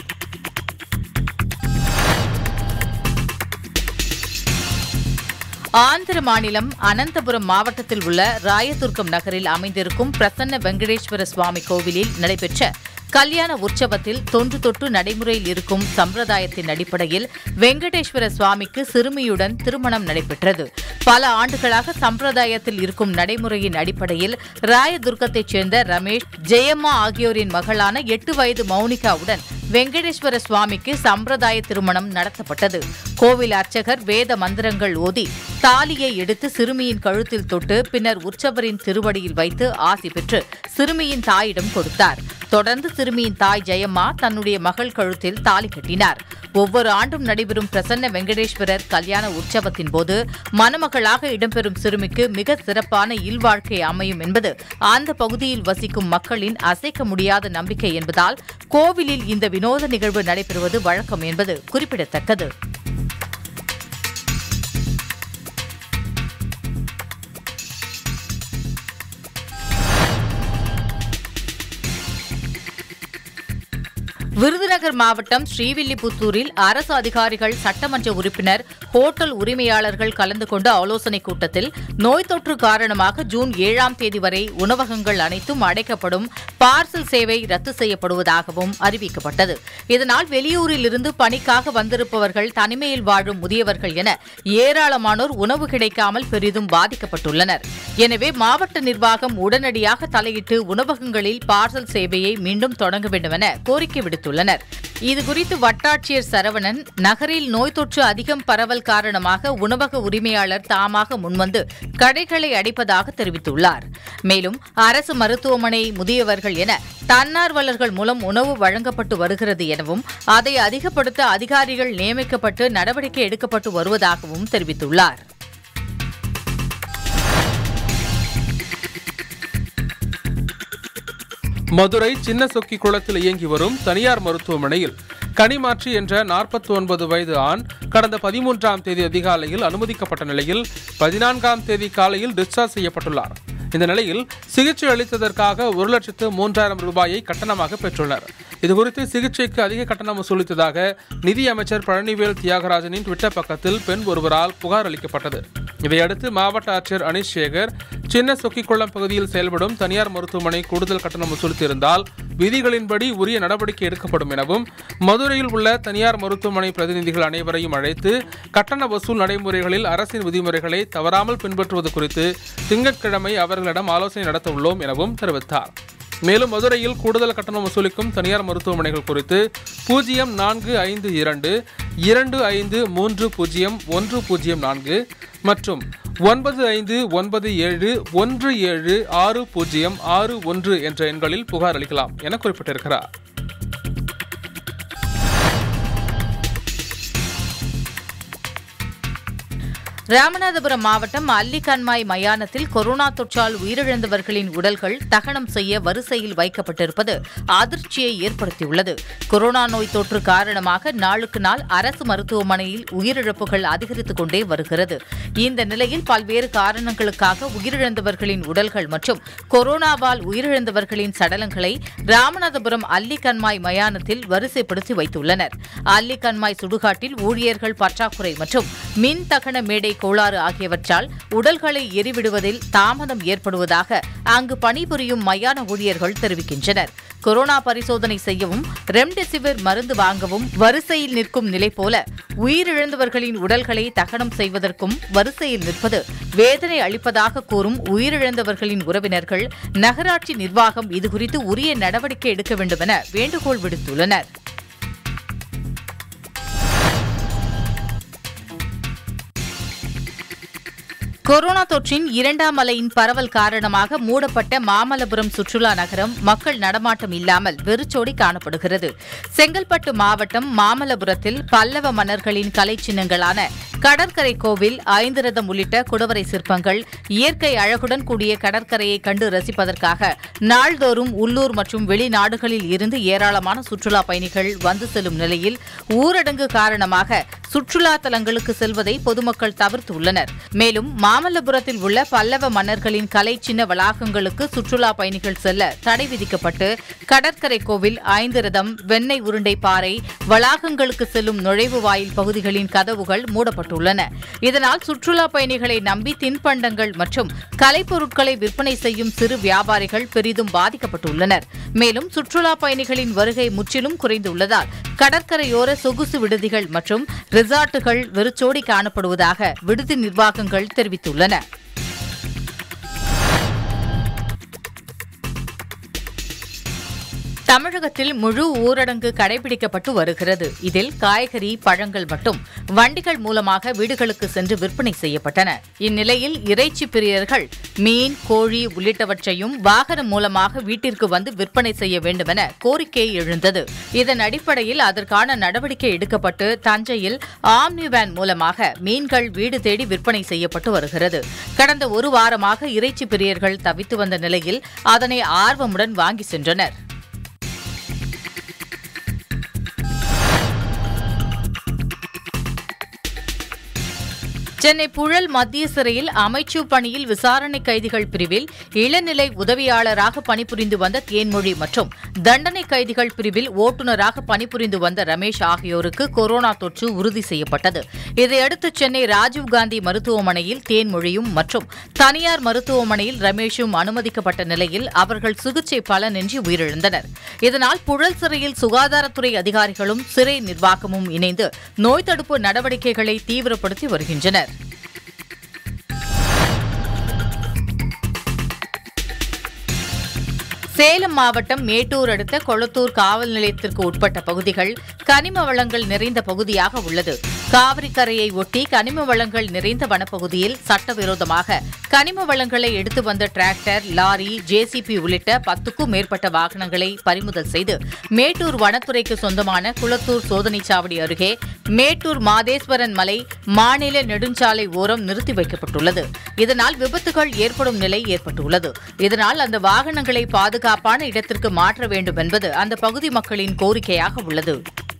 ஆந்திர மாநிலம் அனந்தபுரம் மாவட்டத்தில் உள்ள ராயதுர்கம் நகரில் அமைந்திருக்கும் பிரசன்ன வெங்கடேஸ்வர சுவாமி கோவிலில் நடைபெற்ற கல்யாண உற்சவத்தில் தொன்று தொட்டு நடைமுறையில் இருக்கும் சம்பிரதாயத்தின் அடிப்படையில் வெங்கடேஸ்வர சுவாமிக்கு சிறுமியுடன் திருமணம் நடைபெற்றது பல ஆண்டுகளாக சம்பிரதாயத்தில் இருக்கும் நடைமுறையின் அடிப்படையில் ராயதுர்கத்தைச் சேர்ந்த ரமேஷ் ஜெயம்மா ஆகியோரின் மகளான எட்டு வயது மௌனிகாவுடன் வெங்கடேஸ்வர சுவாமிக்கு சம்பிரதாய திருமணம் நடத்தப்பட்டது கோவில் அர்ச்சகர் வேத மந்திரங்கள் ஓதி தாலியை எடுத்து சிறுமியின் கழுத்தில் தொட்டு பின்னர் உற்சவரின் திருவடியில் வைத்து ஆசி பெற்று சிறுமியின் தாயிடம் கொடுத்தார் தொடர்ந்து சிறுமியின் தாய் ஜெயம்மா தன்னுடைய மகள் கழுத்தில் தாலி கட்டினார் ஒவ்வொரு ஆண்டும் நடைபெறும் பிரசன்ன வெங்கடேஸ்வரர் கல்யாண உற்சவத்தின் போது மணமகளாக இடம்பெறும் சிறுமிக்கு மிக சிறப்பான இல்வாழ்க்கை அமையும் என்பது அந்த பகுதியில் வசிக்கும் மக்களின் அசைக்க முடியாத நம்பிக்கை என்பதால் கோவிலில் இந்த வினோத நிகழ்வு நடைபெறுவது வழக்கம் என்பது குறிப்பிடத்தக்கது விருதுநகர் மாவட்டம் ஸ்ரீவில்லிபுத்தூரில் அரசு அதிகாரிகள் சட்டமன்ற உறுப்பினர் ஹோட்டல் உரிமையாளர்கள் கலந்து கொண்ட ஆலோசனைக் கூட்டத்தில் நோய் தொற்று காரணமாக ஜூன் ஏழாம் தேதி வரை உணவகங்கள் அனைத்தும் அடைக்கப்படும் பார்சல் சேவை ரத்து செய்யப்படுவதாகவும் அறிவிக்கப்பட்டது இதனால் வெளியூரில் இருந்து பணிக்காக வந்திருப்பவர்கள் தனிமையில் வாழும் முதியவர்கள் என ஏராளமானோர் உணவு கிடைக்காமல் பெரிதும் பாதிக்கப்பட்டுள்ளனர் எனவே மாவட்ட நிர்வாகம் உடனடியாக தலையிட்டு உணவகங்களில் பார்சல் சேவையை மீண்டும் தொடங்க வேண்டும் என கோரிக்கை விடுத்துள்ளனர் இதுகுறித்து வட்டாட்சியர் சரவணன் நகரில் நோய் தொற்று அதிகம் பரவல் காரணமாக உணவக உரிமையாளர் தாமாக முன்வந்து கடைகளை அடைப்பதாக தெரிவித்துள்ளார் மேலும் அரசு மருத்துவமனை முதியவர்கள் என தன்னார்வலர்கள் மூலம் உணவு வழங்கப்பட்டு வருகிறது எனவும் அதை அதிகப்படுத்த அதிகாரிகள் நியமிக்கப்பட்டு நடவடிக்கை எடுக்கப்பட்டு வருவதாகவும் தெரிவித்துள்ளார் மதுரை சின்ன சொக்கி குளத்தில் இயங்கி வரும் தனியார் மருத்துவமனையில் கனிமாற்றி என்ற நாற்பத்தி ஒன்பது வயது ஆண் கடந்த பதிமூன்றாம் தேதி அதிகாலையில் அனுமதிக்கப்பட்ட நிலையில் பதினான்காம் தேதி காலையில் டிஸ்சார்ஜ் செய்யப்பட்டுள்ளார் இந்த நிலையில் சிகிச்சை அளித்ததற்காக ஒரு லட்சத்து மூன்றாயிரம் ரூபாயை கட்டணமாக பெற்றுள்ளனர் இதுகுறித்து சிகிச்சைக்கு அதிக கட்டணம் வசூலித்ததாக நிதி அமைச்சர் பழனிவேல் தியாகராஜனின் ட்விட்டர் பக்கத்தில் பெண் ஒருவரால் புகார் அளிக்கப்பட்டது இதையடுத்து மாவட்ட ஆட்சியர் அனீஷ் சேகர் சின்ன சொக்கிக்குளம் பகுதியில் செயல்படும் தனியார் மருத்துவமனை கூடுதல் கட்டணம் வசூலித்திருந்தால் விதிகளின்படி உரிய நடவடிக்கை எடுக்கப்படும் எனவும் மதுரையில் உள்ள தனியார் மருத்துவமனை பிரதிநிதிகள் அனைவரையும் அழைத்து கட்டண வசூல் நடைமுறைகளில் அரசின் விதிமுறைகளை தவறாமல் பின்பற்றுவது குறித்து திங்கட்கிழமை அவர்களிடம் ஆலோசனை நடத்த உள்ளோம் எனவும் தெரிவித்தார் மேலும் மதுரையில் கூடுதல் கட்டணம் வசூலிக்கும் தனியார் மருத்துவமனைகள் குறித்து பூஜ்ஜியம் நான்கு ஐந்து இரண்டு இரண்டு ஐந்து மூன்று பூஜ்ஜியம் ஒன்று பூஜ்ஜியம் நான்கு மற்றும் ஒன்பது ஐந்து ஒன்பது ஏழு ஒன்று ஏழு ஆறு பூஜ்ஜியம் ஆறு ஒன்று என்ற எண்களில் புகார் அளிக்கலாம் என குறிப்பிட்டிருக்கிறார் ராமநாதபுரம் மாவட்டம் அல்லிக்கண்மாய் மயானத்தில் கொரோனா தொற்றால் உயிரிழந்தவர்களின் உடல்கள் தகனம் செய்ய வரிசையில் வைக்கப்பட்டிருப்பது அதிர்ச்சியை ஏற்படுத்தியுள்ளது கொரோனா நோய் தொற்று காரணமாக நாளுக்கு நாள் அரசு மருத்துவமனையில் உயிரிழப்புகள் அதிகரித்துக் கொண்டே வருகிறது இந்த நிலையில் பல்வேறு காரணங்களுக்காக உயிரிழந்தவர்களின் உடல்கள் மற்றும் கொரோனாவால் உயிரிழந்தவர்களின் சடலங்களை ராமநாதபுரம் அல்லிக்கண்மாய் மயானத்தில் வரிசைப்படுத்தி வைத்துள்ளனர் அல்லிக்கண்மாய் சுடுகாட்டில் ஊழியர்கள் பற்றாக்குறை மற்றும் மின் தகன மேடை கோளாறு ஆகியவற்றால் உடல்களை எரிவிடுவதில் தாமதம் ஏற்படுவதாக அங்கு பணிபுரியும் மயான ஊழியர்கள் தெரிவிக்கின்றனர் கொரோனா பரிசோதனை செய்யவும் ரெம்டெசிவிர் மருந்து வாங்கவும் வரிசையில் நிற்கும் நிலை போல உயிரிழந்தவர்களின் உடல்களை தகனம் செய்வதற்கும் வரிசையில் நிற்பது வேதனை அளிப்பதாக கூறும் உயிரிழந்தவர்களின் உறவினர்கள் நகராட்சி நிர்வாகம் இதுகுறித்து உரிய நடவடிக்கை எடுக்க வேண்டும் என வேண்டுகோள் விடுத்துள்ளனர் கொரோனா தொற்றின் இரண்டாம் அலையின் பரவல் காரணமாக மூடப்பட்ட மாமல்லபுரம் சுற்றுலா நகரம் மக்கள் நடமாட்டம் இல்லாமல் வெறிச்சோடி காணப்படுகிறது செங்கல்பட்டு மாவட்டம் மாமல்லபுரத்தில் பல்லவ மன்னர்களின் கலை சின்னங்களான கடற்கரை கோவில் ஐந்து ரதம் உள்ளிட்ட குடவரை சிற்பங்கள் இயற்கை அழகுடன் கூடிய கடற்கரையை கண்டு ரசிப்பதற்காக நாள்தோறும் உள்ளூர் மற்றும் வெளிநாடுகளில் இருந்து ஏராளமான சுற்றுலா பயணிகள் வந்து செல்லும் நிலையில் ஊரடங்கு காரணமாக சுற்றுலா தலங்களுக்கு செல்வதை பொதுமக்கள் தவிர்த்துள்ளனர் மேலும் மாமல்லபுரத்தில் உள்ள பல்லவ மன்னர்களின் கலை சின்ன வளாகங்களுக்கு சுற்றுலா பயணிகள் செல்ல தடை விதிக்கப்பட்டு கடற்கரை கோவில் ஐந்து ரதம் வெண்ணெய் உருண்டை பாறை வளாகங்களுக்கு செல்லும் நுழைவு வாயில் பகுதிகளின் கதவுகள் மூடப்பட்டுள்ளன இதனால் சுற்றுலா பயணிகளை நம்பி தின்பண்டங்கள் மற்றும் கலைப்பொருட்களை விற்பனை செய்யும் சிறு வியாபாரிகள் பெரிதும் பாதிக்கப்பட்டுள்ளனர் மேலும் சுற்றுலா பயணிகளின் வருகை முற்றிலும் குறைந்துள்ளதால் கடற்கரையோர சொகுசு விடுதிகள் மற்றும் ரிசார்ட்டுகள் வெறிச்சோடி காணப்படுவதாக விடுதி நிர்வாகங்கள் தெரிவித்துள்ளன தமிழகத்தில் முழு ஊரடங்கு கடைபிடிக்கப்பட்டு வருகிறது இதில் காய்கறி பழங்கள் மற்றும் வண்டிகள் மூலமாக வீடுகளுக்கு சென்று விற்பனை செய்யப்பட்டன இந்நிலையில் இறைச்சி பிரியர்கள் மீன் கோழி உள்ளிட்டவற்றையும் வாகனம் மூலமாக வீட்டிற்கு வந்து விற்பனை செய்ய வேண்டுமென கோரிக்கை எழுந்தது இதன் அடிப்படையில் அதற்கான நடவடிக்கை எடுக்கப்பட்டு தஞ்சையில் ஆம்னி வேன் மூலமாக மீன்கள் வீடு தேடி விற்பனை செய்யப்பட்டு வருகிறது கடந்த ஒரு வாரமாக இறைச்சி பிரியர்கள் தவித்து வந்த நிலையில் அதனை ஆர்வமுடன் வாங்கி சென்றனர் சென்னை புழல் மத்திய சிறையில் அமைச்சு பணியில் விசாரணை கைதிகள் பிரிவில் இளநிலை உதவியாளராக பணிபுரிந்து வந்த தேன்மொழி மற்றும் தண்டனை கைதிகள் பிரிவில் ஓட்டுநராக பணிபுரிந்து வந்த ரமேஷ் ஆகியோருக்கு கொரோனா தொற்று உறுதி செய்யப்பட்டது இதையடுத்து சென்னை ராஜீவ்காந்தி மருத்துவமனையில் தேன்மொழியும் மற்றும் தனியார் மருத்துவமனையில் ரமேஷும் அனுமதிக்கப்பட்ட நிலையில் அவர்கள் சிகிச்சை பலனின்றி உயிரிழந்தனர் இதனால் புழல் சிறையில் சுகாதாரத்துறை அதிகாரிகளும் சிறை நிர்வாகமும் இணைந்து நோய் தடுப்பு நடவடிக்கைகளை தீவிரப்படுத்தி வருகின்றனர் சேலம் மாவட்டம் மேட்டூர் அடுத்த கொளத்தூர் காவல் நிலையத்திற்கு உட்பட்ட பகுதிகள் கனிம வளங்கள் நிறைந்த பகுதியாக உள்ளது காவிரி கரையை ஒட்டி கனிம வளங்கள் நிறைந்த வனப்பகுதியில் சட்டவிரோதமாக கனிம வளங்களை எடுத்து வந்த டிராக்டர் லாரி ஜேசிபி உள்ளிட்ட பத்துக்கும் மேற்பட்ட வாகனங்களை பறிமுதல் செய்து மேட்டூர் வனத்துறைக்கு சொந்தமான குளத்தூர் சோதனைச் சாவடி அருகே மேட்டூர் மாதேஸ்வரன் மலை மாநில நெடுஞ்சாலை ஓரம் நிறுத்தி வைக்கப்பட்டுள்ளது இதனால் விபத்துகள் ஏற்படும் நிலை ஏற்பட்டுள்ளது இதனால் அந்த வாகனங்களை பாதுகாப்பான இடத்திற்கு மாற்ற வேண்டும் என்பது அந்த பகுதி மக்களின் கோரிக்கையாக உள்ளது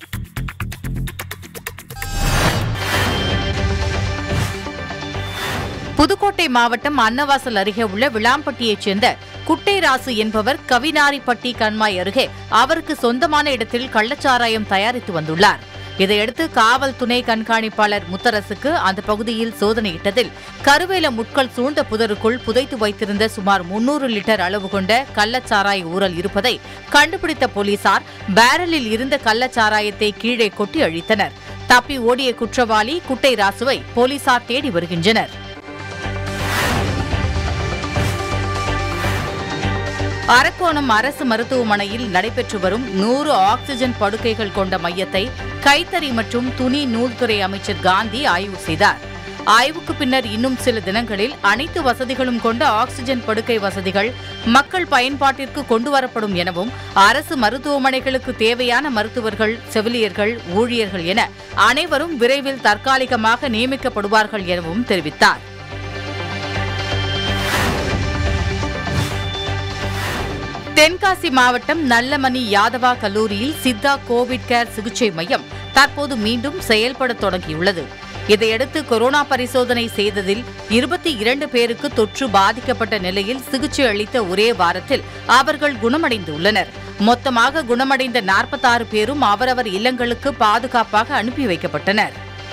புதுக்கோட்டை மாவட்டம் அன்னவாசல் அருகே உள்ள விளாம்பட்டியைச் சேர்ந்த குட்டைராசு என்பவர் கவினாரிப்பட்டி கண்மாய் அருகே அவருக்கு சொந்தமான இடத்தில் கள்ளச்சாராயம் தயாரித்து வந்துள்ளார் இதையடுத்து காவல் துணை கண்காணிப்பாளர் முத்தரசுக்கு அந்த பகுதியில் சோதனையிட்டதில் கருவேல முட்கள் சூழ்ந்த புதருக்குள் புதைத்து வைத்திருந்த சுமார் முன்னூறு லிட்டர் அளவு கொண்ட கள்ளச்சாராய ஊரல் இருப்பதை கண்டுபிடித்த போலீசார் பேரலில் இருந்த கள்ளச்சாராயத்தை கீழே கொட்டி அழித்தனர் தப்பி ஓடிய குற்றவாளி குட்டை ராசுவை போலீசார் தேடி வருகின்றனர் அரக்கோணம் அரசு மருத்துவமனையில் நடைபெற்று வரும் நூறு ஆக்ஸிஜன் படுக்கைகள் கொண்ட மையத்தை கைத்தறி மற்றும் துணி நூல்துறை அமைச்சர் காந்தி ஆய்வு செய்தார் ஆய்வுக்கு பின்னர் இன்னும் சில தினங்களில் அனைத்து வசதிகளும் கொண்ட ஆக்ஸிஜன் படுக்கை வசதிகள் மக்கள் பயன்பாட்டிற்கு கொண்டுவரப்படும் எனவும் அரசு மருத்துவமனைகளுக்கு தேவையான மருத்துவர்கள் செவிலியர்கள் ஊழியர்கள் என அனைவரும் விரைவில் தற்காலிகமாக நியமிக்கப்படுவார்கள் எனவும் தெரிவித்தார் தென்காசி மாவட்டம் நல்லமணி யாதவா கல்லூரியில் சித்தா கோவிட் கேர் சிகிச்சை மையம் தற்போது மீண்டும் செயல்பட தொடங்கியுள்ளது இதையடுத்து கொரோனா பரிசோதனை செய்ததில் இருபத்தி இரண்டு பேருக்கு தொற்று பாதிக்கப்பட்ட நிலையில் சிகிச்சை அளித்த ஒரே வாரத்தில் அவர்கள் குணமடைந்துள்ளனர் மொத்தமாக குணமடைந்த நாற்பத்தாறு பேரும் அவரவர் இல்லங்களுக்கு பாதுகாப்பாக அனுப்பி வைக்கப்பட்டனர்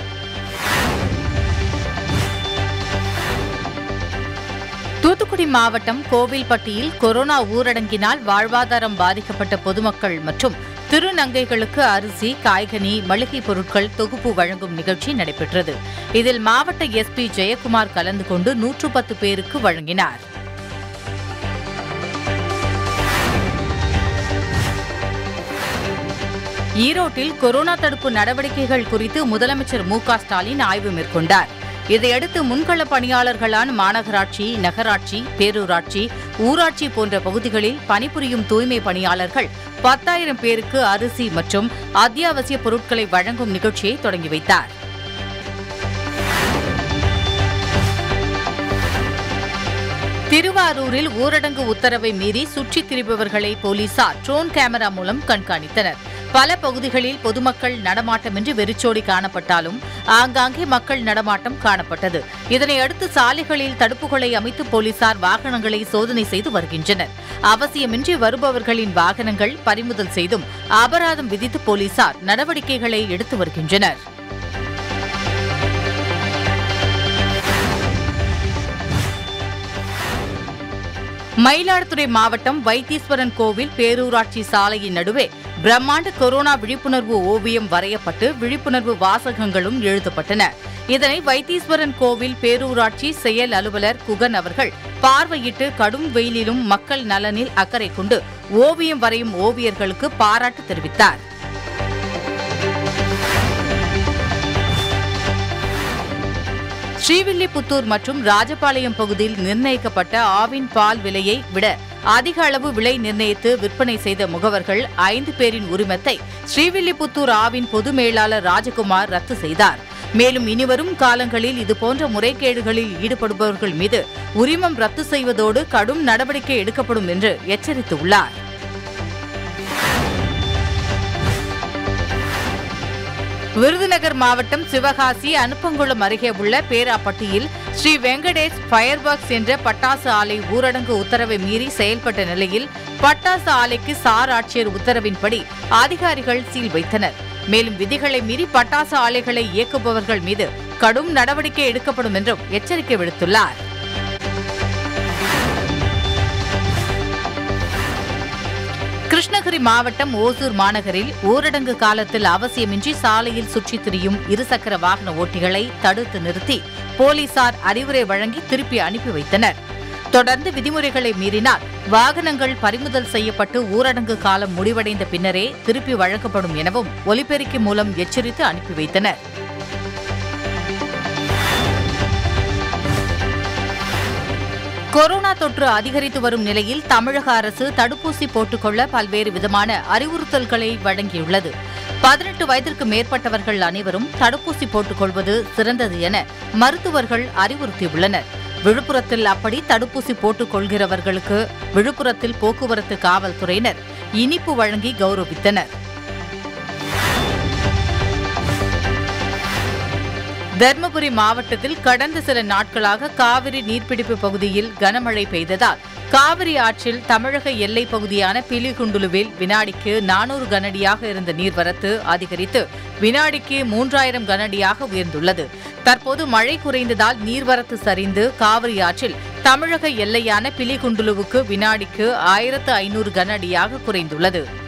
தூத்துக்குடி மாவட்டம் கோவில்பட்டியில் கொரோனா ஊரடங்கினால் வாழ்வாதாரம் பாதிக்கப்பட்ட பொதுமக்கள் மற்றும் திருநங்கைகளுக்கு அரிசி காய்கனி மளிகை பொருட்கள் தொகுப்பு வழங்கும் நிகழ்ச்சி நடைபெற்றது இதில் மாவட்ட எஸ்பி ஜெயக்குமார் கலந்து கொண்டு நூற்று பத்து பேருக்கு வழங்கினார் ஈரோட்டில் கொரோனா தடுப்பு நடவடிக்கைகள் குறித்து முதலமைச்சர் மு க ஸ்டாலின் ஆய்வு மேற்கொண்டார் இதையடுத்து முன்கள பணியாளர்களான மாநகராட்சி நகராட்சி பேரூராட்சி ஊராட்சி போன்ற பகுதிகளில் பணிபுரியும் தூய்மை பணியாளர்கள் பத்தாயிரம் பேருக்கு அரிசி மற்றும் அத்தியாவசிய பொருட்களை வழங்கும் நிகழ்ச்சியை தொடங்கி வைத்தார் திருவாரூரில் ஊரடங்கு உத்தரவை மீறி சுற்றித் திரிபவர்களை போலீசார் ட்ரோன் கேமரா மூலம் கண்காணித்தனர் பல பகுதிகளில் பொதுமக்கள் நடமாட்டமின்றி வெறிச்சோடி காணப்பட்டாலும் ஆங்காங்கே மக்கள் நடமாட்டம் காணப்பட்டது இதனையடுத்து சாலைகளில் தடுப்புகளை அமைத்து போலீசார் வாகனங்களை சோதனை செய்து வருகின்றனர் அவசியமின்றி வருபவர்களின் வாகனங்கள் பறிமுதல் செய்தும் அபராதம் விதித்து போலீசார் நடவடிக்கைகளை எடுத்து வருகின்றனர் மயிலாடுதுறை மாவட்டம் வைத்தீஸ்வரன் கோவில் பேரூராட்சி சாலையின் நடுவே பிரம்மாண்ட கொரோனா விழிப்புணர்வு ஓவியம் வரையப்பட்டு விழிப்புணர்வு வாசகங்களும் எழுதப்பட்டன இதனை வைத்தீஸ்வரன் கோவில் பேரூராட்சி செயல் அலுவலர் குகன் அவர்கள் பார்வையிட்டு கடும் வெயிலிலும் மக்கள் நலனில் அக்கறை கொண்டு ஓவியம் வரையும் ஓவியர்களுக்கு பாராட்டு தெரிவித்தார் ஸ்ரீவில்லிபுத்தூர் மற்றும் ராஜபாளையம் பகுதியில் நிர்ணயிக்கப்பட்ட ஆவின் பால் விலையை விட அதிக அளவு விலை நிர்ணயித்து விற்பனை செய்த முகவர்கள் ஐந்து பேரின் உரிமத்தை ஸ்ரீவில்லிபுத்தூர் ஆவின் பொது மேலாளர் ராஜகுமார் ரத்து செய்தார் மேலும் இனிவரும் காலங்களில் இதுபோன்ற முறைகேடுகளில் ஈடுபடுபவர்கள் மீது உரிமம் ரத்து செய்வதோடு கடும் நடவடிக்கை எடுக்கப்படும் என்று எச்சரித்துள்ளார் விருதுநகர் மாவட்டம் சிவகாசி அனுப்பங்குளம் அருகே உள்ள பேராப்பட்டியில் ஸ்ரீ வெங்கடேஷ் ஃபயர் ஒர்க்ஸ் என்ற பட்டாசு ஆலை ஊரடங்கு உத்தரவை மீறி செயல்பட்ட நிலையில் பட்டாசு ஆலைக்கு சார் ஆட்சியர் உத்தரவின்படி அதிகாரிகள் சீல் வைத்தனர் மேலும் விதிகளை மீறி பட்டாசு ஆலைகளை இயக்குபவர்கள் மீது கடும் நடவடிக்கை எடுக்கப்படும் என்றும் எச்சரிக்கை விடுத்துள்ளார் கிருஷ்ணகிரி மாவட்டம் ஓசூர் மாநகரில் ஊரடங்கு காலத்தில் அவசியமின்றி சாலையில் சுற்றித் திரியும் இருசக்கர வாகன ஓட்டிகளை தடுத்து நிறுத்தி போலீசார் அறிவுரை வழங்கி திருப்பி அனுப்பி வைத்தனர் தொடர்ந்து விதிமுறைகளை மீறினால் வாகனங்கள் பறிமுதல் செய்யப்பட்டு ஊரடங்கு காலம் முடிவடைந்த பின்னரே திருப்பி வழங்கப்படும் எனவும் ஒலிபெருக்கி மூலம் எச்சரித்து அனுப்பி வைத்தனர் கொரோனா தொற்று அதிகரித்து வரும் நிலையில் தமிழக அரசு தடுப்பூசி போட்டுக்கொள்ள பல்வேறு விதமான அறிவுறுத்தல்களை வழங்கியுள்ளது பதினெட்டு வயதிற்கு மேற்பட்டவர்கள் அனைவரும் தடுப்பூசி போட்டுக்கொள்வது சிறந்தது என மருத்துவர்கள் அறிவுறுத்தியுள்ளனர் விழுப்புரத்தில் அப்படி தடுப்பூசி போட்டுக் கொள்கிறவர்களுக்கு விழுப்புரத்தில் போக்குவரத்து காவல்துறையினர் இனிப்பு வழங்கி கௌரவித்தனர் தர்மபுரி மாவட்டத்தில் கடந்த சில நாட்களாக காவிரி நீர்பிடிப்பு பகுதியில் கனமழை பெய்ததால் காவிரி ஆற்றில் தமிழக எல்லைப் பகுதியான பிலிகுண்டுலுவில் வினாடிக்கு நானூறு கனஅடியாக இருந்த நீர்வரத்து அதிகரித்து வினாடிக்கு மூன்றாயிரம் கனஅடியாக உயர்ந்துள்ளது தற்போது மழை குறைந்ததால் நீர்வரத்து சரிந்து காவிரி ஆற்றில் தமிழக எல்லையான பிலிகுண்டுலுவுக்கு வினாடிக்கு ஆயிரத்து ஐநூறு கனஅடியாக குறைந்துள்ளது